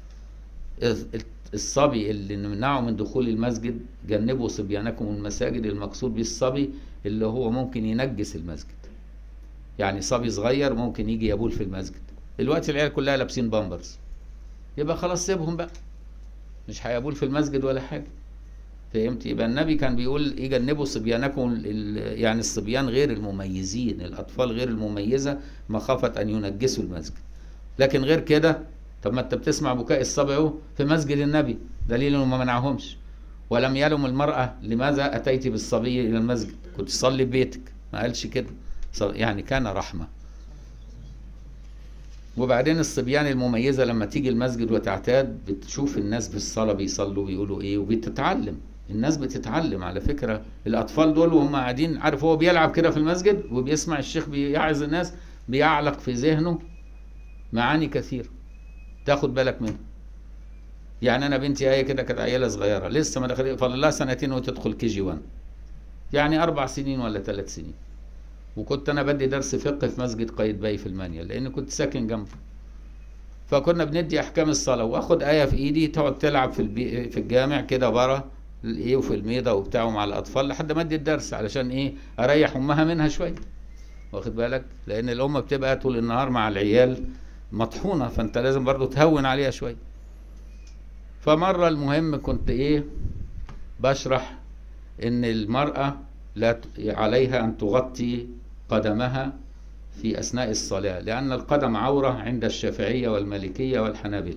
الصبي اللي نمنعه من دخول المسجد جنبوا صبيانكم المساجد المقصود بالصبي اللي هو ممكن ينجس المسجد يعني صبي صغير ممكن يجي يبول في المسجد دلوقتي العيال كلها لابسين بامبرز يبقى خلاص سيبهم بقى مش هيبول في المسجد ولا حاجه فهمت يبقى النبي كان بيقول يجنبوا صبيانكم ال- يعني الصبيان غير المميزين الاطفال غير المميزه مخافه ان ينجسوا المسجد لكن غير كده طب ما انت بتسمع بكاء الصبي اهو في مسجد النبي دليل انه ما منعهمش ولم يلم المراه لماذا اتيت بالصبي الى المسجد كنت تصلي ببيتك ما قالش كده صل- يعني كان رحمه وبعدين الصبيان المميزة لما تيجي المسجد وتعتاد بتشوف الناس بالصلاة بيصلوا بيقولوا ايه وبتتعلم الناس بتتعلم على فكرة الأطفال دول وهم قاعدين عارف هو بيلعب كده في المسجد وبيسمع الشيخ بيعظ الناس بيعلق في ذهنه معاني كثيرة تاخد بالك منها يعني أنا بنتي آية كده كانت عيالة صغيرة لسه ما دخلت فاضل لها سنتين وتدخل كي جي 1 يعني أربع سنين ولا ثلاث سنين وكنت انا بدي درس فقه في مسجد قايتباي في المانيا لان كنت ساكن جنبه فكنا بندي احكام الصلاه واخد ايه في ايدي تقعد تلعب في البي... في الجامع كده بره الايه وفي الميضه وبتاعه مع الاطفال لحد ما ادي الدرس علشان ايه اريح امها منها شويه واخد بالك لان الام بتبقى طول النهار مع العيال مطحونه فانت لازم برضو تهون عليها شويه فمره المهم كنت ايه بشرح ان المراه لا ت- عليها ان تغطي قدمها في اثناء الصلاه لان القدم عوره عند الشافعيه والمالكيه والحنابله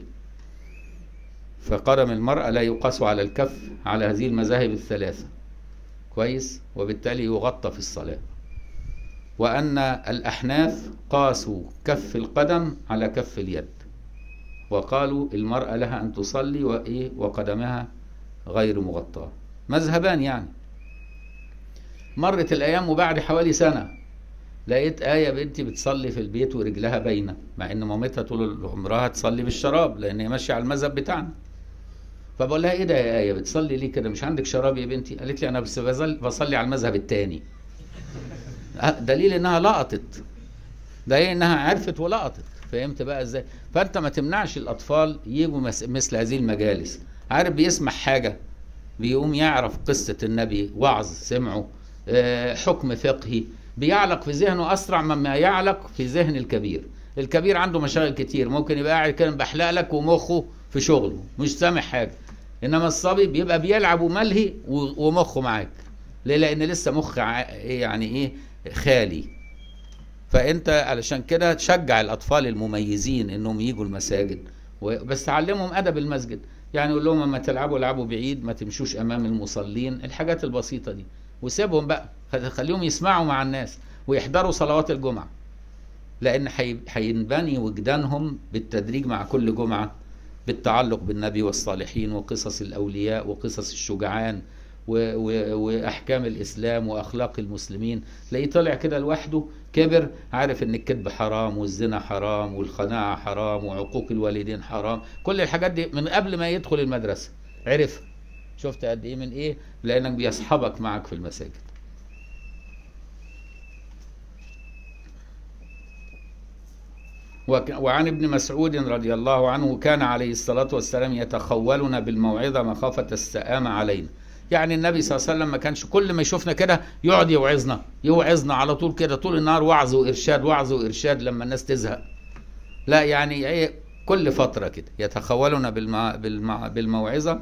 فقدم المراه لا يقاس على الكف على هذه المذاهب الثلاثه كويس وبالتالي يغطى في الصلاه وأن الأحناف قاسوا كف القدم على كف اليد وقالوا المرأة لها أن تصلي وإيه وقدمها غير مغطاة مذهبان يعني مرت الأيام وبعد حوالي سنة لقيت آية بنتي بتصلي في البيت ورجلها باينة مع إن مامتها طول عمرها تصلي بالشراب لأن هي ماشية على المذهب بتاعنا فبقول لها إيه ده يا آية بتصلي ليه كده مش عندك شراب يا بنتي قالت لي أنا بس بصلي بصلي على المذهب التاني أه، دليل انها لقطت ده ايه انها عرفت ولقطت فهمت بقى ازاي فانت ما تمنعش الاطفال يجوا مس- مثل هذه المجالس عارف بيسمع حاجه بيقوم يعرف قصه النبي وعظ سمعه آه، حكم فقهي بيعلق في ذهنه اسرع مما يعلق في ذهن الكبير الكبير عنده مشاغل كتير ممكن يبقى قاعد كده بحلق لك ومخه في شغله مش سامع حاجه انما الصبي بيبقى بيلعب وملهي و- ومخه معاك ليه لان لسه مخ ع- إيه يعني ايه خالي فانت علشان كده تشجع الاطفال المميزين انهم يجوا المساجد و- بس تعلمهم ادب المسجد يعني قول لهم اما تلعبوا العبوا بعيد ما تمشوش امام المصلين الحاجات البسيطه دي وسيبهم بقى خ- خليهم يسمعوا مع الناس ويحضروا صلوات الجمعه لان حي- هينبني وجدانهم بالتدريج مع كل جمعه بالتعلق بالنبي والصالحين وقصص الاولياء وقصص الشجعان و و واحكام الاسلام واخلاق المسلمين تلاقيه طلع كده لوحده كبر عارف ان الكذب حرام والزنا حرام والخناعه حرام وعقوق الوالدين حرام كل الحاجات دي من قبل ما يدخل المدرسه عرف شفت قد ايه من ايه لانك بيصحبك معك في المساجد وك- وعن ابن مسعود رضي الله عنه كان عليه الصلاة والسلام يتخولنا بالموعظة مخافة السآمة علينا يعني النبي صلى الله عليه وسلم ما كانش كل ما يشوفنا كده يقعد يوعظنا يوعظنا على طول كده طول النهار وعظ وإرشاد وعظ وإرشاد لما الناس تزهق لا يعني ايه كل فترة كده يتخولنا بالمع... بالمع... بالموعظة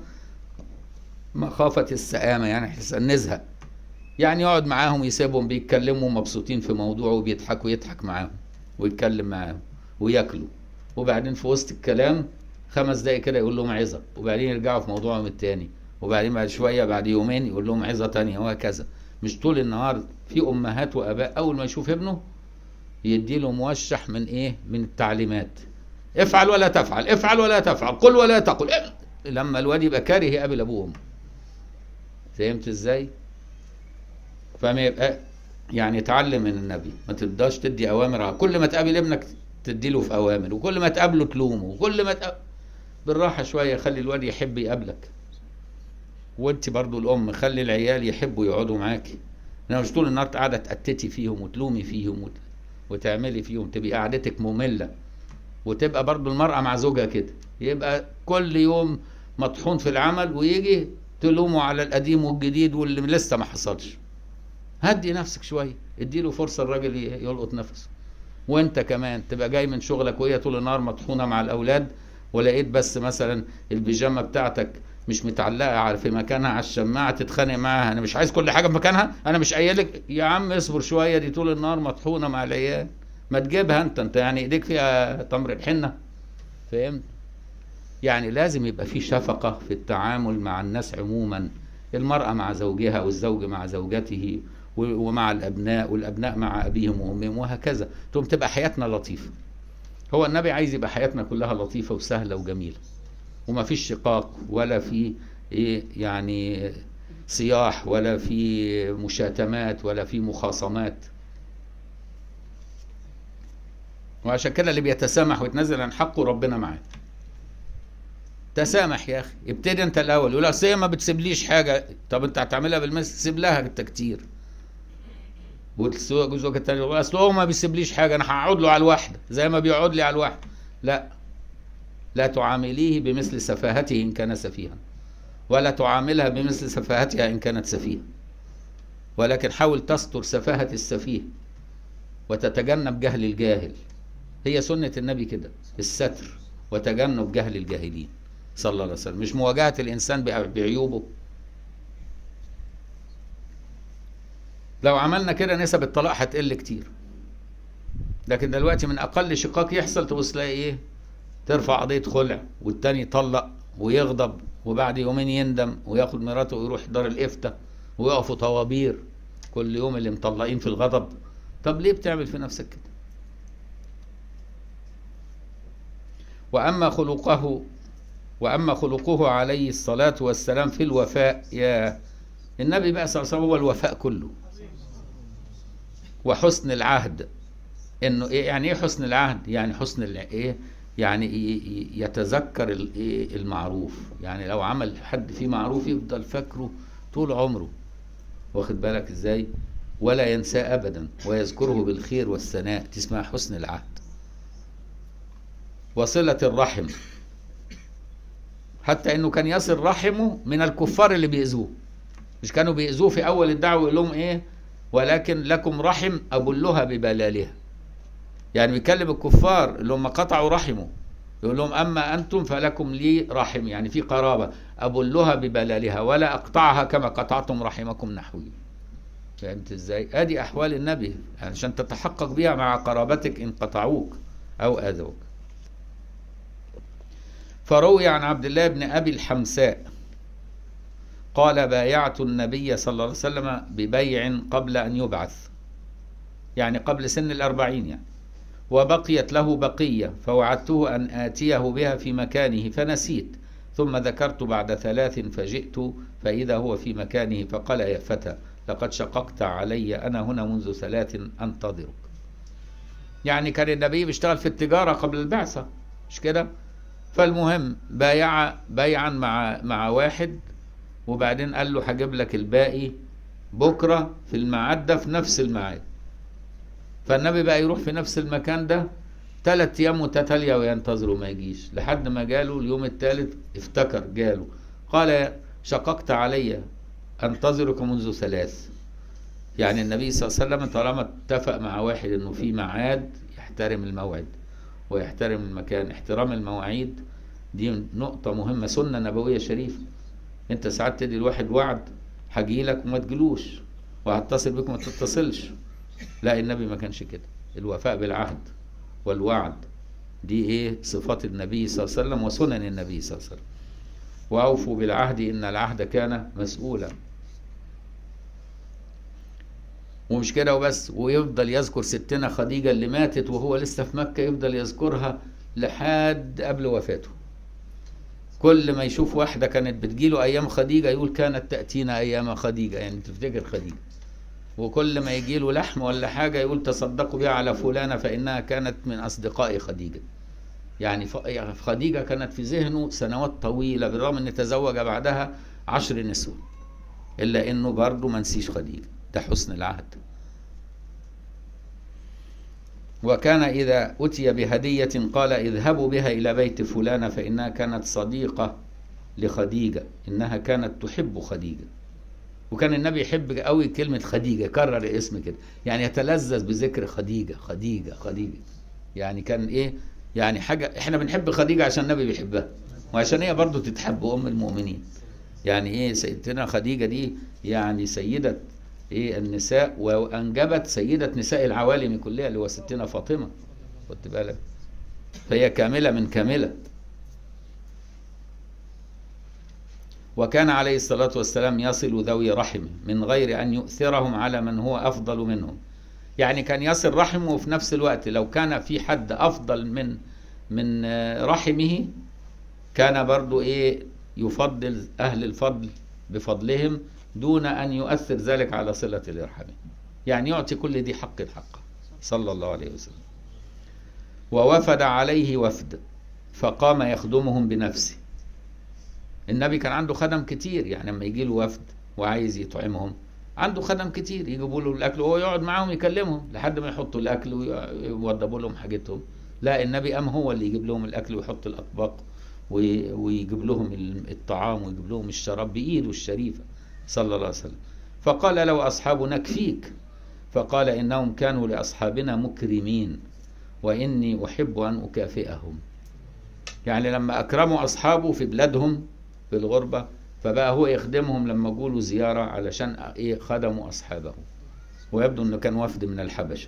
مخافة السآمة يعني احسن نزهق يعني يقعد معاهم يسيبهم بيتكلموا مبسوطين في موضوع وبيضحكوا يضحك معاهم ويتكلم معاهم وياكلوا وبعدين في وسط الكلام خمس دقايق كده يقول لهم عظة وبعدين يرجعوا في موضوعهم التاني وبعدين بعد شوية بعد يومين يقول لهم عظة تانية وهكذا مش طول النهار في أمهات وآباء أول ما يشوف ابنه يدي له موشح من إيه من التعليمات افعل ولا تفعل افعل ولا تفعل قل ولا تقل اف- لما الواد يبقى كاره يقابل أبوه وأمه فهمت إزاي؟ فما يبقى يعني اتعلم من النبي ما تبداش تدي اوامر على- كل ما تقابل ابنك تديله في اوامر وكل ما تقابله تلومه وكل ما تقابل بالراحه شويه خلي الواد يحب يقابلك وانت برضو الام خلي العيال يحبوا يقعدوا معاكي انما مش طول النهار قاعده تأتتي فيهم وتلومي فيهم وت... وتعملي فيهم تبقى قعدتك ممله وتبقى برضو المرأة مع زوجها كده يبقى كل يوم مطحون في العمل ويجي تلومه على القديم والجديد واللي لسه ما حصلش هدي نفسك شويه اديله فرصه الراجل ي- يلقط نفسه وانت كمان تبقى جاي من شغلك وهي طول النهار مطحونه مع الاولاد ولقيت بس مثلا البيجامه بتاعتك مش متعلقه على في مكانها على الشماعه تتخانق معاها انا مش عايز كل حاجه في مكانها انا مش قايلك يا عم اصبر شويه دي طول النهار مطحونه مع العيال ما تجيبها انت انت يعني ايديك فيها تمر الحنه فهمت يعني لازم يبقى في شفقه في التعامل مع الناس عموما المرأة مع زوجها والزوج مع زوجته و- ومع الأبناء والأبناء مع أبيهم وأمهم وهكذا تقوم تبقى حياتنا لطيفة هو النبي عايز يبقى حياتنا كلها لطيفة وسهلة وجميلة وما فيش شقاق ولا في إيه يعني صياح ولا في مشاتمات ولا في مخاصمات وعشان كده اللي بيتسامح ويتنازل عن حقه ربنا معاه تسامح يا اخي ابتدي انت الاول يقول اصل هي ما بتسيبليش حاجه طب انت هتعملها بالمثل سيب لها انت كتير وزوجك التاني يقول اصل هو ما بيسيبليش حاجه انا هقعد له على الواحده زي ما بيقعد لي على الواحده لا لا تعامليه بمثل سفاهته ان كان سفيها ولا تعاملها بمثل سفاهتها ان كانت سفيهه ولكن حاول تستر سفاهه السفيه وتتجنب جهل الجاهل هي سنة النبي كده الستر وتجنب جهل الجاهلين صلى الله عليه وسلم مش مواجهة الإنسان بع- بعيوبه لو عملنا كده نسب الطلاق هتقل كتير لكن دلوقتي من أقل شقاق يحصل تبص تلاقي إيه ترفع قضية خلع والتاني يطلق ويغضب وبعد يومين يندم وياخد مراته ويروح دار الإفتاء ويقفوا طوابير كل يوم اللي مطلقين في الغضب طب ليه بتعمل في نفسك كده وأما خلقه وأما خلقه عليه الصلاة والسلام في الوفاء يا النبي بقى صلى الله عليه وسلم هو الوفاء كله وحسن العهد انه ايه يعني ايه حسن العهد يعني حسن ال- ايه يعني ي- ي- يتذكر ال- إيه المعروف يعني لو عمل حد فيه معروف يفضل فاكره طول عمره واخد بالك ازاي ولا ينساه ابدا ويذكره بالخير والثناء تسمع حسن العهد وصلة الرحم حتى انه كان يصل رحمه من الكفار اللي بيأذوه مش كانوا بيأذوه في اول الدعوة يقول لهم ايه ولكن لكم رحم ابلها ببلالها يعني بيكلم الكفار اللي هم قطعوا رحمه يقول لهم اما انتم فلكم لي رحم يعني في قرابه ابلها ببلالها ولا اقطعها كما قطعتم رحمكم نحوي فهمت ازاي ادي احوال النبي عشان تتحقق بها مع قرابتك ان قطعوك او اذوك فروي عن عبد الله بن ابي الحمساء قال بايعت النبي صلى الله عليه وسلم ببيع قبل ان يبعث يعني قبل سن الأربعين يعني وبقيت له بقية فوعدته أن آتيه بها في مكانه فنسيت ثم ذكرت بعد ثلاث فجئت فإذا هو في مكانه فقال يا فتى لقد شققت علي أنا هنا منذ ثلاث أنتظرك يعني كان النبي بيشتغل في التجارة قبل البعثة مش كده فالمهم بايع بيعا مع مع واحد وبعدين قال له هجيب لك الباقي بكرة في الميعاد ده في نفس الميعاد فالنبي بقى يروح في نفس المكان ده ثلاث ايام متتاليه وينتظروا ما يجيش لحد ما جاله اليوم الثالث افتكر جاله قال شققت علي انتظرك منذ ثلاث يعني النبي صلى الله عليه وسلم طالما اتفق مع واحد انه في ميعاد يحترم الموعد ويحترم المكان احترام المواعيد دي نقطة مهمة سنة نبوية شريفة انت ساعات تدي الواحد وعد هجيلك وما تجيلوش وهتصل بك وما تتصلش لا النبي ما كانش كده الوفاء بالعهد والوعد دي ايه صفات النبي صلى الله عليه وسلم وسنن النبي صلى الله عليه وسلم واوفوا بالعهد ان العهد كان مسؤولا ومش كده وبس ويفضل يذكر ستنا خديجة اللي ماتت وهو لسه في مكة يفضل يذكرها لحد قبل وفاته كل ما يشوف واحدة كانت بتجيله أيام خديجة يقول كانت تأتينا أيام خديجة يعني تفتكر خديجة وكل ما يجي له لحم ولا حاجة يقول تصدقوا بها على فلانة فإنها كانت من أصدقاء خديجة يعني ف- يعني خديجة كانت في ذهنه سنوات طويلة بالرغم أن تزوج بعدها عشر نسوة إلا أنه برضه ما نسيش خديجة ده حسن العهد وكان إذا أتي بهدية قال اذهبوا بها إلى بيت فلانة فإنها كانت صديقة لخديجة إنها كانت تحب خديجة وكان النبي يحب قوي كلمة خديجة كرر الاسم كده يعني يتلذذ بذكر خديجة خديجة خديجة يعني كان ايه يعني حاجة احنا بنحب خديجة عشان النبي بيحبها وعشان هي برضو تتحب أم المؤمنين يعني ايه سيدتنا خديجة دي يعني سيدة ايه النساء وانجبت سيدة نساء العوالم كلها اللي هو ستنا فاطمة خدت بالك فهي كاملة من كاملة وكان عليه الصلاة والسلام يصل ذوي رحمه من غير أن يؤثرهم على من هو أفضل منهم يعني كان يصل رحمه وفي نفس الوقت لو كان في حد أفضل من من آه، رحمه كان برضو إيه يفضل أهل الفضل بفضلهم دون أن يؤثر ذلك على صلة الإرحام يعني يعطي كل ذي حق حقه صلى الله عليه وسلم ووفد عليه وفد فقام يخدمهم بنفسه النبي كان عنده خدم كتير يعني لما يجي له وفد وعايز يطعمهم عنده خدم كتير يجيبوا له الاكل وهو يقعد معاهم يكلمهم لحد ما يحطوا الاكل ويوضبوا لهم حاجتهم لا النبي قام هو اللي يجيب لهم الاكل ويحط الاطباق وي- ويجيب لهم ال- الطعام ويجيب لهم الشراب بايده الشريفه صلى الله عليه وسلم فقال له اصحابه نكفيك فقال إنهم كانوا لأصحابنا مكرمين وإني أحب أن أكافئهم يعني لما أكرموا أصحابه في بلادهم في الغربة فبقى هو يخدمهم لما جولوا زيارة علشان إيه خدموا أصحابه ويبدو أنه كان وفد من الحبشة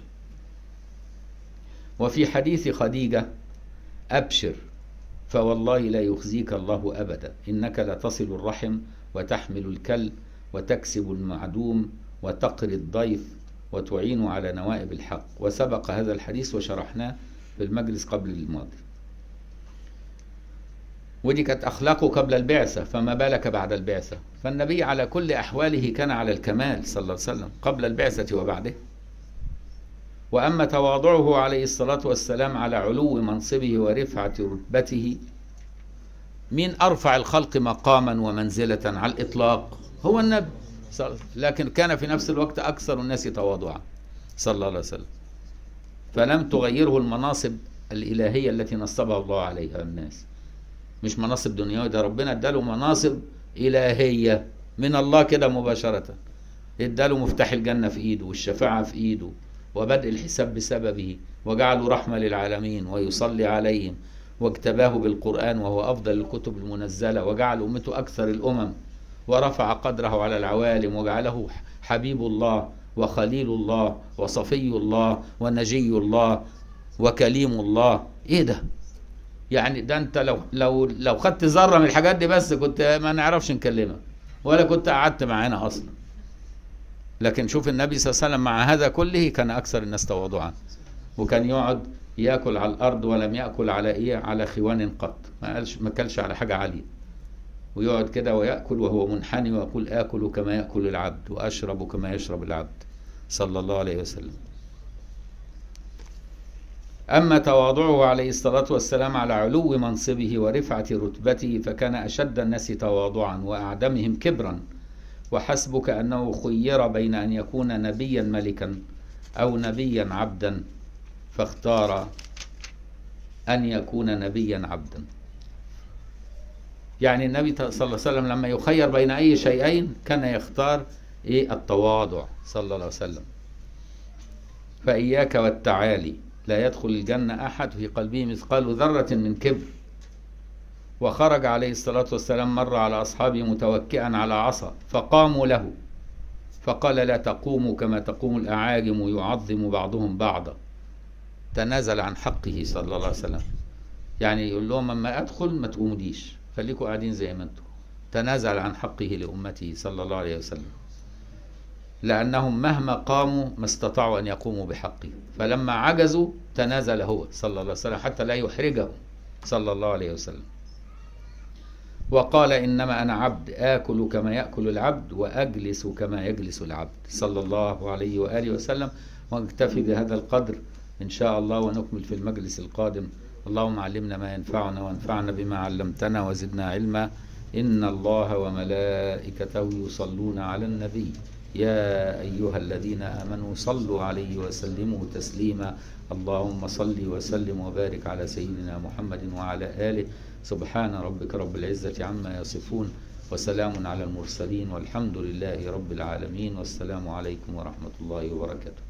وفي حديث خديجة أبشر فوالله لا يخزيك الله أبدا إنك لتصل الرحم وتحمل الكل وتكسب المعدوم وتقري الضيف وتعين على نوائب الحق وسبق هذا الحديث وشرحناه في المجلس قبل الماضي ودي كانت أخلاقه قبل البعثة فما بالك بعد البعثة فالنبي على كل أحواله كان على الكمال صلى الله عليه وسلم قبل البعثة وبعده وأما تواضعه عليه الصلاة والسلام على علو منصبه ورفعة رتبته مين أرفع الخلق مقاما ومنزلة على الإطلاق هو النبي لكن كان في نفس الوقت أكثر الناس تواضعا صلى الله عليه وسلم فلم تغيره المناصب الإلهية التي نصبها الله عليها الناس مش مناصب دنيوية ده ربنا اداله مناصب إلهية من الله كده مباشرة اداله مفتاح الجنة في إيده والشفاعة في إيده وبدء الحساب بسببه وجعله رحمة للعالمين ويصلي عليهم واجتباه بالقرآن وهو أفضل الكتب المنزلة وجعل أمته أكثر الأمم ورفع قدره على العوالم وجعله حبيب الله وخليل الله وصفي الله ونجي الله وكليم الله ايه ده يعني ده انت لو لو لو خدت ذره من الحاجات دي بس كنت ما نعرفش نكلمك ولا كنت قعدت معانا اصلا لكن شوف النبي صلى الله عليه وسلم مع هذا كله كان اكثر الناس تواضعا وكان يقعد ياكل على الارض ولم ياكل على ايه على خوان قط ما قالش ما كلش على حاجه عاليه ويقعد كده ويأكل وهو منحني ويقول آكل كما يأكل العبد وأشرب كما يشرب العبد صلى الله عليه وسلم أما تواضعه عليه الصلاة والسلام على علو منصبه ورفعة رتبته فكان أشد الناس تواضعا وأعدمهم كبرا وحسبك أنه خير بين أن يكون نبيا ملكا أو نبيا عبدا فاختار أن يكون نبيا عبدا يعني النبي صلى الله عليه وسلم لما يخير بين أي شيئين كان يختار إيه التواضع صلى الله عليه وسلم فإياك والتعالي لا يدخل الجنة أحد في قلبه مثقال ذرة من كبر وخرج عليه الصلاة والسلام مرة على أصحابه متوكئا على عصا فقاموا له فقال لا تقوموا كما تقوم الأعاجم يعظم بعضهم بعضا تنازل عن حقه صلى الله عليه وسلم يعني يقول لهم اما ادخل ما تقوموديش خليكم قاعدين زي ما انتم تنازل عن حقه لامته صلى الله عليه وسلم لانهم مهما قاموا ما استطاعوا ان يقوموا بحقه فلما عجزوا تنازل هو صلى الله عليه وسلم حتى لا يحرجهم صلى الله عليه وسلم وقال انما انا عبد اكل كما ياكل العبد واجلس كما يجلس العبد صلى الله عليه واله وسلم ونكتفي بهذا القدر إن شاء الله ونكمل في المجلس القادم اللهم علمنا ما ينفعنا وانفعنا بما علمتنا وزدنا علما إن الله وملائكته يصلون على النبي يا أيها الذين آمنوا صلوا عليه وسلموا تسليما اللهم صل وسلم وبارك على سيدنا محمد وعلى آله سبحان ربك رب العزة عما يصفون وسلام على المرسلين والحمد لله رب العالمين والسلام عليكم ورحمة الله وبركاته